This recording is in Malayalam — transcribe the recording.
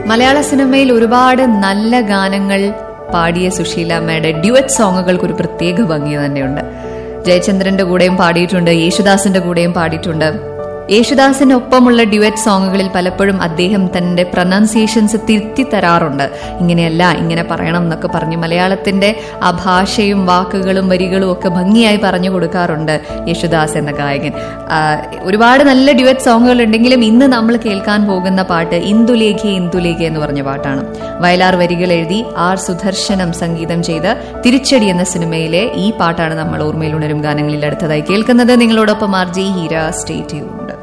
മലയാള സിനിമയിൽ ഒരുപാട് നല്ല ഗാനങ്ങൾ പാടിയ സുശീലാമ്മയുടെ ഡ്യുവറ്റ് സോങ്ങുകൾക്ക് ഒരു പ്രത്യേക ഭംഗി തന്നെയുണ്ട് ജയചന്ദ്രന്റെ കൂടെയും പാടിയിട്ടുണ്ട് യേശുദാസിന്റെ കൂടെയും പാടിയിട്ടുണ്ട് യേശുദാസിന് ഒപ്പമുള്ള ഡ്യുവറ്റ് സോങ്ങുകളിൽ പലപ്പോഴും അദ്ദേഹം തന്റെ പ്രൊനൗൺസിയേഷൻസ് തിരുത്തി തരാറുണ്ട് ഇങ്ങനെയല്ല ഇങ്ങനെ പറയണം എന്നൊക്കെ പറഞ്ഞ് മലയാളത്തിന്റെ ആ ഭാഷയും വാക്കുകളും വരികളും ഒക്കെ ഭംഗിയായി പറഞ്ഞു കൊടുക്കാറുണ്ട് യേശുദാസ് എന്ന ഗായകൻ ആ, ഒരുപാട് നല്ല ഡ്യുവറ്റ് സോങ്ങുകൾ ഉണ്ടെങ്കിലും ഇന്ന് നമ്മൾ കേൾക്കാൻ പോകുന്ന പാട്ട് ഇന്ദുലേഖ ഇന്ദുലേഖ എന്ന് പറഞ്ഞ പാട്ടാണ് വയലാർ വരികൾ എഴുതി ആർ സുദർശനം സംഗീതം ചെയ്ത് തിരിച്ചടി എന്ന സിനിമയിലെ ഈ പാട്ടാണ് നമ്മൾ ഓർമ്മയിൽ ഉണരും ഗാനങ്ങളിൽ അടുത്തതായി കേൾക്കുന്നത് നിങ്ങളോടൊപ്പം ആർ ജി ഹീര സ്റ്റേറ്റ് ചെയ്യുന്നുണ്ട്